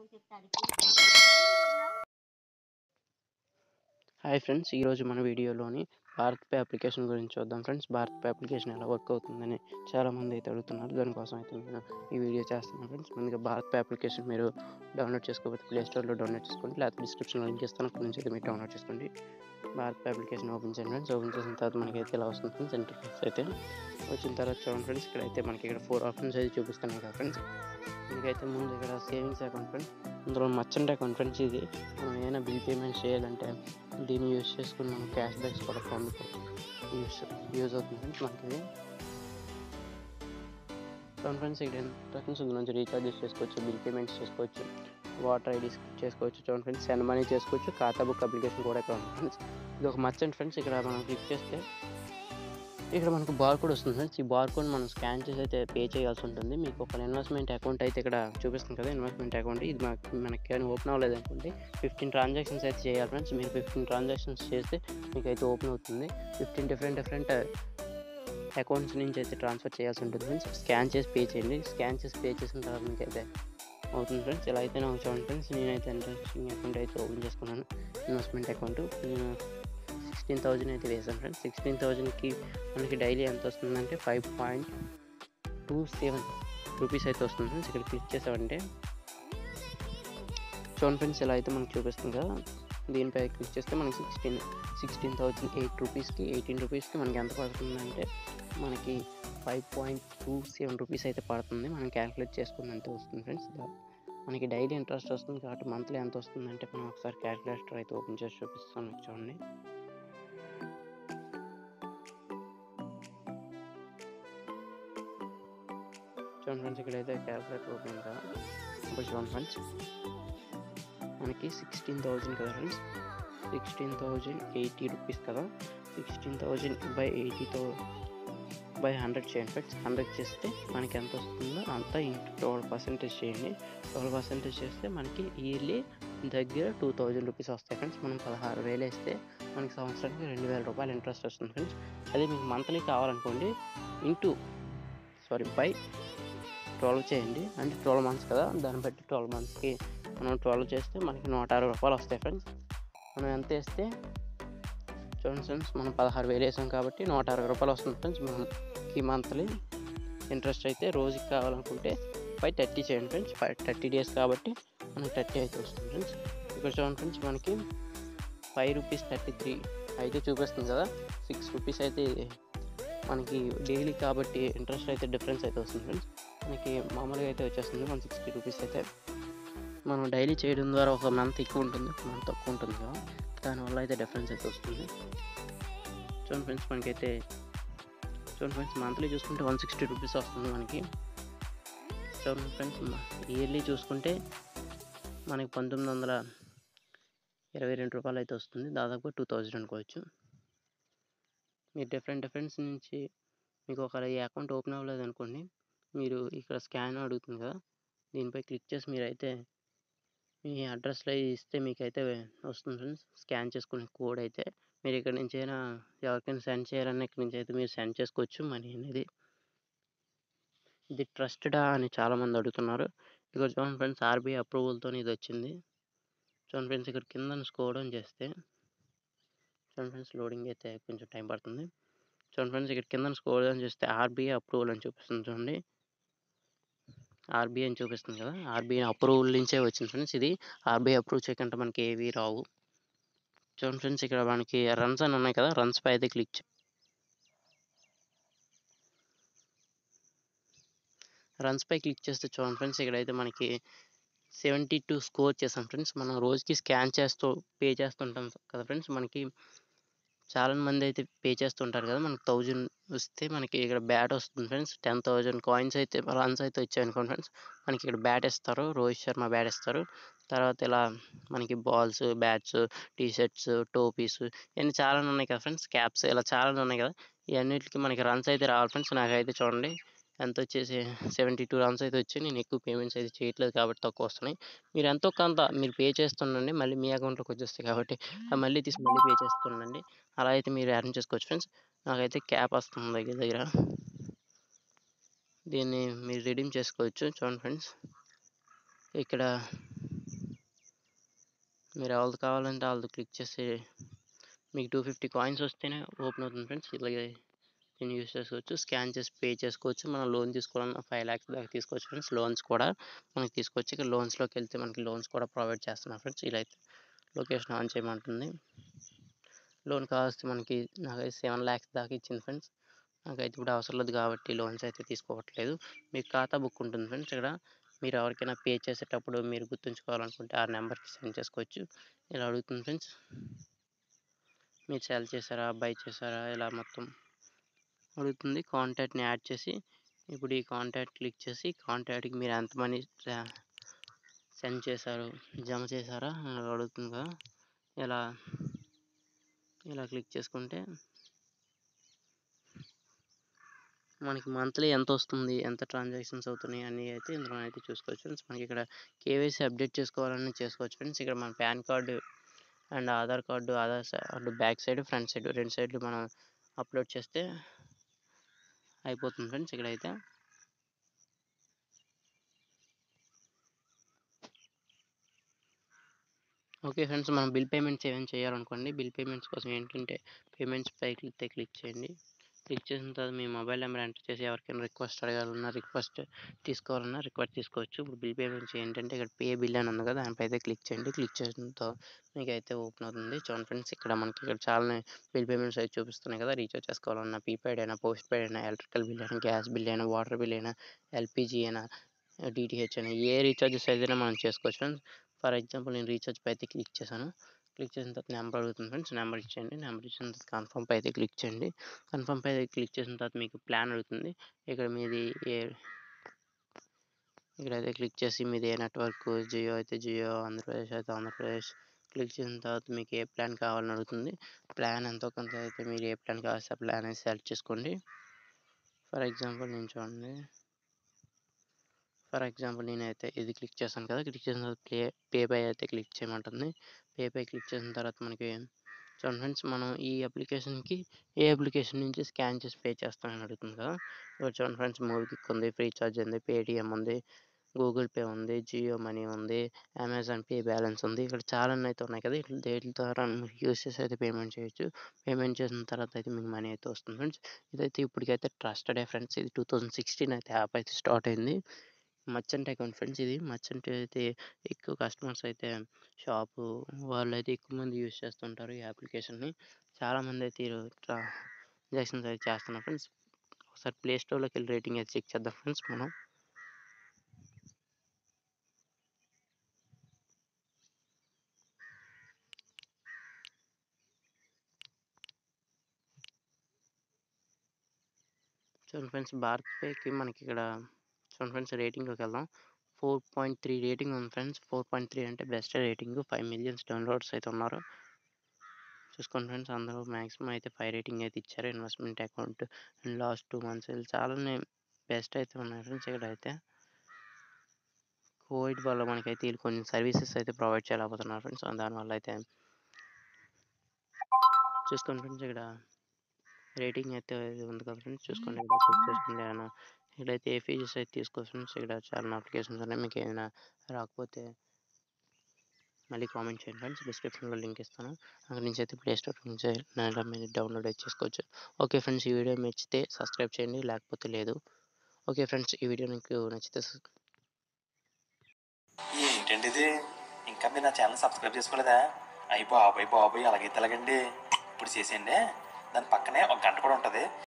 చెప్తాడు hi friends ఈరోజు మన వీడియోలోని భారత్ పే అప్లికేషన్ గురించి చూద్దాం ఫ్రెండ్స్ భారత్ పే అప్లికేషన్ ఎలా వర్క్ అవుతుందని చాలామంది అయితే అడుగుతున్నారు దానికోసం అయితే నేను ఈ వీడియో చేస్తున్నాను ఫ్రెండ్స్ ముందుగా భారత్ పే అప్లికేషన్ మీరు డౌన్లోడ్ చేసుకోకపోతే ప్లే స్టోర్లో డౌన్లోడ్ చేసుకోండి లేకపోతే డిస్క్రిప్షన్లో లింక్ ఇస్తాను అక్కడ నుంచి అయితే మీరు డౌన్లోడ్ చేసుకోండి భారత్ పే అప్లికేషన్ ఓపెన్ చేయండి ఫ్రెండ్స్ ఓపెన్ చేసిన తర్వాత మనకి అయితే ఇలా వస్తుంది ఫ్రెండ్స్ ఇంటర్ఫేస్ అయితే వచ్చిన తర్వాత చూడండి ఫ్రెండ్స్ ఇక్కడ అయితే మనకి ఇక్కడ ఫోర్ ఆప్షన్స్ అయితే చూపిస్తున్నాయి కదా ఫ్రెండ్స్ దీనికైతే ముందు ఇక్కడ సేవింగ్స్ అకౌంట్ ఫ్రెండ్స్ అందులో మర్చెంట్ అకౌంట్ ఫ్రెండ్స్ ఇది మనం ఏమైనా బిల్ పేమెంట్ చేయాలంటే దీన్ని యూస్ చేసుకుని మనం క్యాష్ బ్యాక్స్ కూడా పొందుకో యూస్ యూజ్ అవుతుంది ఫ్రెండ్స్ మనకి ఇది చూడండి ఫ్రెండ్స్ ఇక్కడ రకమ్స్ ఉంది నుంచి రీఛార్జెస్ చేసుకోవచ్చు బిల్ పేమెంట్స్ చేసుకోవచ్చు వాటర్ ఐడీస్ చేసుకోవచ్చు చూడండి ఫ్రెండ్స్ సెండ్ మనీ చేసుకోవచ్చు ఖాతా బుక్ అప్లికేషన్ కూడా ఇక్కడ ఉంది ఫ్రెండ్స్ ఇది ఒక మర్చెంట్ ఫ్రెండ్స్ ఇక్కడ మనం క్లిక్ చేస్తే ఇక్కడ మనకు బార్ కోడ్ వస్తుంది ఫ్రెండ్స్ ఈ బార్ కోడ్ మనం స్కాన్ చేసి అయితే పే చేయాల్సి ఉంటుంది మీకు ఒక ఇన్వెస్ట్మెంట్ అకౌంట్ అయితే ఇక్కడ చూపిస్తుంది కదా ఇన్వెస్ట్మెంట్ అకౌంట్ ఇది మనకి మనకి కానీ ఓపెన్ అవ్వలేదు అనుకోండి ఫిఫ్టీన్ ట్రాన్సాక్షన్స్ అయితే చేయాలి ఫ్రెండ్స్ మీరు ఫిఫ్టీన్ ట్రాన్సాక్షన్స్ చేస్తే మీకు అయితే ఓపెన్ అవుతుంది ఫిఫ్టీన్ డిఫరెంట్ డిఫరెంట్ అకౌంట్స్ నుంచి అయితే ట్రాన్స్ఫర్ చేయాల్సి ఉంటుంది ఫ్రెండ్స్ స్కాన్ చేసి పే చేయండి స్కాన్ చేసి పే చేసిన తర్వాత మీకు అయితే అవుతుంది ఫ్రెండ్స్ ఇలా అయితే నాకు చూడండి ఫ్రెండ్స్ నేనైతే ఇంట్రెస్టింగ్ అకౌంట్ అయితే ఓపెన్ చేసుకున్నాను ఇన్వెస్ట్మెంట్ అకౌంట్ నేను సిక్స్టీన్ థౌజండ్ అయితే వేసాను ఫ్రెండ్స్ సిక్స్టీన్ థౌజండ్కి మనకి డైలీ ఎంత వస్తుందంటే five point two seven rupees అయితే వస్తుంది ఫ్రెండ్స్ ఇక్కడ క్లిక్ చేసామంటే చూడండి ఫ్రెండ్స్ ఇలా అయితే మనకు చూపిస్తుంది కదా దీనిపై క్లిక్ చేస్తే మనకి సిక్స్టీన్ సిక్స్టీన్ థౌజండ్ ఎయిట్ రూపీస్కి ఎయిటీన్ రూపీస్కి మనకి ఎంత పడుతుందంటే మనకి five point two seven rupees అయితే పడుతుంది మనం క్యాలిక్యులేట్ చేసుకుని ఎంత వస్తుంది ఫ్రెండ్స్ మనకి డైలీ ఇంట్రెస్ట్ వస్తుంది కాబట్టి మంత్లీ ఎంత వస్తుందంటే మనం ఒకసారి క్యాలిక్యులేటర్ అయితే ఓపెన్ చేసి చూపిస్తాను మీకు చూడండి చూడండి ఫ్రెండ్స్ ఇక్కడైతే క్యాలిక్యులేటర్ ఓపెన్ కదా ఇప్పుడు చూడండి ఫ్రెండ్స్ మనకి సిక్స్టీన్ థౌజండ్ కదా friends sixteen thousand eighty rupees కదా సిక్స్టీన్ థౌజండ్ బై ఎయిటీతో బై హండ్రెడ్ చేయండి ఫ్రెండ్స్ హండ్రెడ్ చేస్తే మనకి ఎంత వస్తుందో అంతా ఇంటూ ట్వెల్వ్ పర్సెంటేజ్ చేయండి ట్వెల్వ్ పర్సెంటేజ్ చేస్తే మనకి ఇయర్లీ దగ్గర టూ థౌజండ్ రూపీస్ వస్తాయి ఫ్రెండ్స్ మనం పదహారు వేలు వేస్తే మనకి సంవత్సరానికి రెండు వేల రూపాయలు ఇంట్రెస్ట్ వస్తుంది ఫ్రెండ్స్ అదే మీకు మంత్లీ కావాలనుకోండి ఇంటూ సారీ బై ట్వెల్వ్ చేయండి అంటే ట్వెల్వ్ మంత్స్ కదా దాన్ని బట్టి ట్వెల్వ్ మంత్స్కి మనం ట్వెల్వ్ చేస్తే మనకి నూట అరవై రూపాయలు వస్తాయి ఫ్రెండ్స్ మనం ఎంత వేస్తే చూడండి ఫ్రెండ్స్ మనం పదహారు వేలు వేసాం కాబట్టి నూట అరవై రూపాయలు వస్తుంది ఫ్రెండ్స్ మనకి మంత్లీ ఇంట్రెస్ట్ అయితే రోజుకి కావాలనుకుంటే ఫైవ్ థర్టీ చేయండి ఫ్రెండ్స్ ఫైవ్ థర్టీ డేస్ కాబట్టి మనకి థర్టీ అయితే వస్తుంది ఫ్రెండ్స్ ఇక్కడ చూడండి ఫ్రెండ్స్ మనకి ఫైవ్ రూపీస్ థర్టీ త్రీ అయితే చూపిస్తుంది కదా సిక్స్ రూపీస్ అయితే మనకి డైలీ కాబట్టి ఇంట్రెస్ట్ అయితే డిఫరెన్స్ అయితే వస్తుంది ఫ్రెండ్స్ మనకి మామూలుగా అయితే వచ్చేస్తుంది వన్ సిక్స్టీ రూపీస్ అయితే మనం డైలీ చేయడం ద్వారా ఒక మంత్ ఎక్కువ ఉంటుంది ఒక మంత్ తక్కువ ఉంటుంది కదా దానివల్ల అయితే డిఫరెన్స్ అయితే వస్తుంది చూడండి ఫ్రెండ్స్ మనకైతే చూడండి ఫ్రెండ్స్ మంత్లీ చూసుకుంటే వన్ సిక్స్టీ రూపీస్ వస్తుంది మనకి చూడండి ఫ్రెండ్స్ ఇయర్లీ చూసుకుంటే మనకి పంతొమ్మిది వందల ఇరవై రెండు రూపాయలు అయితే వస్తుంది దాదాపు టూ థౌజండ్ అనుకోవచ్చు మీరు డిఫరెంట్ డిఫరెన్స్ నుంచి మీకు ఒక ఈ అకౌంట్ ఓపెన్ అవ్వలేదు అనుకోండి మీరు ఇక్కడ స్కాన్ అడుగుతుంది కదా దీనిపై క్లిక్ చేసి మీరైతే మీ అడ్రస్లో ఇస్తే మీకైతే వస్తుంది ఫ్రెండ్స్ స్కాన్ చేసుకునే కోడ్ అయితే మీరు ఇక్కడ నుంచి అయినా ఎవరికైనా సెండ్ చేయాలన్నా ఇక్కడ నుంచి అయితే మీరు సెండ్ చేసుకోవచ్చు మనీ అనేది ఇది ట్రస్టెడా అని చాలామంది అడుగుతున్నారు ఇక్కడ చూడండి ఫ్రెండ్స్ ఆర్బీఐ అప్రూవల్తో ఇది వచ్చింది చూడండి ఫ్రెండ్స్ ఇక్కడ కింద స్కోర్ డౌన్ చేస్తే చూడండి ఫ్రెండ్స్ లోడింగ్ అయితే కొంచెం టైం పడుతుంది చూడండి ఫ్రెండ్స్ ఇక్కడ కింద స్కోర్ డౌన్ చేస్తే ఆర్బీఐ అప్రూవల్ అని చూపిస్తుంది చూడండి ఆర్బీఐ అని చూపిస్తుంది కదా ఆర్బీఐ అప్రూవల్ నుంచే వచ్చింది ఫ్రెండ్స్ ఇది ఆర్బీఐ అప్రూవ్ చేయకుండా మనకి ఏవి రావు చూడండి ఫ్రెండ్స్ ఇక్కడ మనకి రన్స్ అని ఉన్నాయి కదా రన్స్ పై అయితే క్లిక్ రన్స్ పై క్లిక్ చేస్తే చూడండి ఫ్రెండ్స్ ఇక్కడైతే మనకి సెవెంటీ టూ స్కోర్ చేసాం ఫ్రెండ్స్ మనం రోజుకి స్కాన్ చేస్తూ పే చేస్తుంటాం కదా ఫ్రెండ్స్ మనకి చాలా మంది అయితే పే చేస్తుంటారు కదా మనకి థౌజండ్ వస్తే మనకి ఇక్కడ బ్యాట్ వస్తుంది ఫ్రెండ్స్ టెన్ థౌజండ్ కాయిన్స్ అయితే రన్స్ అయితే వచ్చాయి అనుకోండి ఫ్రెండ్స్ మనకి ఇక్కడ బ్యాట్ ఇస్తారు రోహిత్ శర్మ బ్యాట్ ఇస్తారు తర్వాత ఇలా మనకి బాల్స్ బ్యాట్స్ టీ షర్ట్స్ టోపీస్ ఇవన్నీ చాలా ఉన్నాయి కదా ఫ్రెండ్స్ క్యాప్స్ ఇలా చాలా ఉన్నాయి కదా ఇవన్నిటికి మనకి రన్స్ అయితే రావాలి ఫ్రెండ్స్ నాకైతే చూడండి ఎంత వచ్చేసి సెవెంటీ టూ రన్స్ అయితే వచ్చాయి నేను ఎక్కువ పేమెంట్స్ అయితే చేయట్లేదు కాబట్టి తక్కువ వస్తున్నాయి మీరు ఎంతో కొంత మీరు పే చేస్తుండండి మళ్ళీ మీ అకౌంట్లోకి వచ్చేస్తాయి కాబట్టి అవి మళ్ళీ తీసి మళ్ళీ పే చేస్తుండండి అలా అయితే మీరు ఎర్న్ చేసుకోవచ్చు ఫ్రెండ్స్ నాకైతే క్యాప్ వస్తుంది దగ్గర దగ్గర దీన్ని మీరు రిడీమ్ చేసుకోవచ్చు చూడండి ఫ్రెండ్స్ ఇక్కడ మీరు ఎవరిది కావాలంటే వాళ్ళది క్లిక్ చేసి మీకు టూ ఫిఫ్టీ కాయిన్స్ వస్తేనే ఓపెన్ అవుతుంది ఫ్రెండ్స్ ఇలాగే దీన్ని యూస్ చేసుకోవచ్చు స్కాన్ చేసి పే చేసుకోవచ్చు మనం లోన్ తీసుకోవాలన్నా ఫైవ్ ల్యాక్స్ దాకా తీసుకోవచ్చు ఫ్రెండ్స్ లోన్స్ కూడా మనకి తీసుకోవచ్చు ఇక్కడ లోన్స్లోకి వెళ్తే మనకి లోన్స్ కూడా ప్రొవైడ్ చేస్తున్నారు ఫ్రెండ్స్ ఇలా అయితే లొకేషన్ ఆన్ చేయమంటుంది లోన్ కావాల్సి మనకి నాకైతే సెవెన్ ల్యాక్స్ దాకా ఇచ్చింది ఫ్రెండ్స్ నాకైతే ఇప్పుడు అవసరం లేదు కాబట్టి లోన్స్ అయితే తీసుకోవట్లేదు మీకు ఖాతా బుక్ ఉంటుంది ఫ్రెండ్స్ ఇక్కడ మీరు ఎవరికైనా పే చేసేటప్పుడు మీరు గుర్తుంచుకోవాలనుకుంటే ఆ నెంబర్కి సెండ్ చేసుకోవచ్చు ఇలా అడుగుతుంది ఫ్రెండ్స్ మీరు సెల్ చేశారా బై చేశారా ఇలా మొత్తం అడుగుతుంది కాంటాక్ట్ని యాడ్ చేసి ఇప్పుడు ఈ కాంటాక్ట్ క్లిక్ చేసి కాంటాక్ట్కి మీరు ఎంత మనీ సెండ్ చేశారు జమ చేశారా అని అడుగుతుంది కదా ఇలా ఇలా క్లిక్ చేసుకుంటే మనకి మంత్లీ ఎంత వస్తుంది ఎంత ట్రాన్సాక్షన్స్ అవుతున్నాయి అన్నీ అయితే ఇందులో అయితే చూసుకోవచ్చు ఫ్రెండ్స్ మనకి ఇక్కడ కేవైసీ అప్డేట్ చేసుకోవాలని చేసుకోవచ్చు ఫ్రెండ్స్ ఇక్కడ మన PAN card and Aadhaar card Aadhaar card back side front side రెండు సైడ్లు మనం అప్లోడ్ చేస్తే అయిపోతుంది ఫ్రెండ్స్ ఇక్కడైతే ఓకే ఫ్రెండ్స్ మనం బిల్ పేమెంట్స్ ఏమైనా చేయాలనుకోండి బిల్ పేమెంట్స్ కోసం ఏంటంటే పేమెంట్స్ పై క్లిక్ క్లిక్ చేయండి క్లిక్ చేసిన తర్వాత మీ మొబైల్ నెంబర్ ఎంటర్ చేసి ఎవరికైనా రిక్వెస్ట్ అడగాలన్నా రిక్వెస్ట్ తీసుకోవాలన్నా రిక్వెస్ట్ తీసుకోవచ్చు ఇప్పుడు బిల్ పేమెంట్స్ ఏంటంటే ఇక్కడ పే బిల్ అని ఉంది కదా దానిపై అయితే క్లిక్ చేయండి క్లిక్ చేసిన తర్వాత మీకు అయితే ఓపెన్ అవుతుంది చూడండి ఫ్రెండ్స్ ఇక్కడ మనకి ఇక్కడ చాలా బిల్ పేమెంట్స్ అయితే చూపిస్తున్నాయి కదా రీఛార్జ్ చేసుకోవాలన్నా ప్రీపెయిడ్ అయినా పోస్ట్ పెయిడ్ అయినా ఎలక్ట్రికల్ బిల్ అయినా గ్యాస్ బిల్ అయినా వాటర్ బిల్ అయినా ఎల్పిజి అయినా డిటిహెచ్ అయినా ఏ రీఛార్జెస్ అయితేనే మనం చేసుకోవచ్చు ఫ్రెండ్స్ ఫర్ ఎగ్జాంపుల్ నేను రీఛార్జ్ పై అయితే క్లిక్ చేశాను క్లిక్ చేసిన తర్వాత నెంబర్ అడుగుతుంది ఫ్రెండ్స్ నెంబర్ ఇచ్చేయండి నెంబర్ ఇచ్చిన తర్వాత కన్ఫర్మ్ పై అయితే క్లిక్ చేయండి కన్ఫర్మ్ పై క్లిక్ చేసిన తర్వాత మీకు ప్లాన్ అడుగుతుంది ఇక్కడ మీది ఏ ఇక్కడైతే క్లిక్ చేసి మీది ఏ నెట్వర్క్ జియో అయితే జియో ఆంధ్రప్రదేశ్ అయితే ఆంధ్రప్రదేశ్ క్లిక్ చేసిన తర్వాత మీకు ఏ ప్లాన్ కావాలని అడుగుతుంది ప్లాన్ ఎంతో కొంత అయితే మీరు ఏ ప్లాన్ కావాల్సి ఆ ప్లాన్ అయితే సెలెక్ట్ చేసుకోండి ఫర్ ఎగ్జాంపుల్ నేను చూడండి ఫర్ ఎగ్జాంపుల్ నేనైతే ఇది క్లిక్ చేశాను కదా క్లిక్ చేసిన తర్వాత పే పే బై అయితే క్లిక్ చేయమంటుంది పే బై క్లిక్ చేసిన తర్వాత మనకి చూడండి ఫ్రెండ్స్ మనం ఈ అప్లికేషన్కి ఏ అప్లికేషన్ నుంచి స్కాన్ చేసి పే చేస్తామని అడుగుతుంది కదా ఇక్కడ చూడండి ఫ్రెండ్స్ మూవీకిక్ ఉంది ఫ్రీ చార్జ్ ఉంది పేటిఎం ఉంది గూగుల్ పే ఉంది జియో మనీ ఉంది అమెజాన్ పే బ్యాలెన్స్ ఉంది ఇక్కడ చాలా అయితే ఉన్నాయి కదా ఇట్లా దేని ద్వారా మీరు యూస్ చేసి అయితే పేమెంట్ చేయొచ్చు పేమెంట్ చేసిన తర్వాత అయితే మీకు మనీ అయితే వస్తుంది ఫ్రెండ్స్ ఇదైతే ఇప్పటికైతే ట్రస్టెడ్ ఫ్రెండ్స్ ఇది టూ థౌజండ్ సిక్స్టీన్ అయితే యాప్ అయితే స్టార్ట్ అయింది మర్చెంట్ అకౌంట్ ఫ్రెండ్స్ ఇది మర్చెంట్ అయితే ఎక్కువ కస్టమర్స్ అయితే షాపు వాళ్ళు అయితే ఎక్కువ మంది యూస్ చేస్తుంటారు ఈ అప్లికేషన్ని చాలామంది అయితే ట్రాన్సాక్షన్స్ అయితే చేస్తున్నారు ఫ్రెండ్స్ ఒకసారి ప్లే స్టోర్లోకి వెళ్ళి రేటింగ్ అయితే చెక్ చేద్దాం ఫ్రెండ్స్ మనం చూడండి ఫ్రెండ్స్ భారత్ పేకి మనకి ఇక్కడ చూడండి ఫ్రెండ్స్ రేటింగ్లోకి వెళ్దాం ఫోర్ పాయింట్ త్రీ రేటింగ్ ఉంది ఫ్రెండ్స్ ఫోర్ పాయింట్ త్రీ అంటే best rating five millions downloads అయితే ఉన్నారు చూసుకోండి ఫ్రెండ్స్ అందరూ మ్యాక్సిమం అయితే ఫైవ్ రేటింగ్ అయితే ఇచ్చారు investment account and last two months చాలానే బెస్ట్ అయితే ఉన్నాయి ఫ్రెండ్స్ ఇక్కడ అయితే కోవిడ్ వల్ల మనకైతే వీళ్ళు కొన్ని సర్వీసెస్ అయితే ప్రొవైడ్ చేయలేకపోతున్నారు ఫ్రెండ్స్ దానివల్ల అయితే చూసుకోండి ఫ్రెండ్స్ ఇక్కడ రేటింగ్ అయితే ఉంది కదా ఫ్రెండ్స్ చూసుకోండి ఇక్కడ చెక్ చేసుకోండి ఏమైనా ఇక్కడైతే ఏ ఫీచర్స్ అయితే తీసుకోవచ్చు ఫ్రెండ్స్ ఇక్కడ చాలా అప్లికేషన్స్ ఉన్నాయి మీకు ఏమైనా రాకపోతే మళ్ళీ కామెంట్ చేయండి ఫ్రెండ్స్ డిస్క్రిప్షన్లో లింక్ ఇస్తాను అక్కడ నుంచి అయితే ప్లే స్టోర్ నుంచి నెల మీద డౌన్లోడ్ అయితే చేసుకోవచ్చు ఓకే ఫ్రెండ్స్ ఈ వీడియో నచ్చితే సబ్స్క్రైబ్ చేయండి లేకపోతే లేదు ఓకే ఫ్రెండ్స్ ఈ వీడియో మీకు నచ్చితే ఏంటండి ఇది ఇంకా మీరు నా ఛానల్ సబ్స్క్రైబ్ చేసుకోలేదా అయ్యి బాబాయ్ బాబాయ్ అలాగైతే ఎలాగండి ఇప్పుడు చేసేయండి దాని పక్కనే ఒక గంట కూడా ఉంటుంది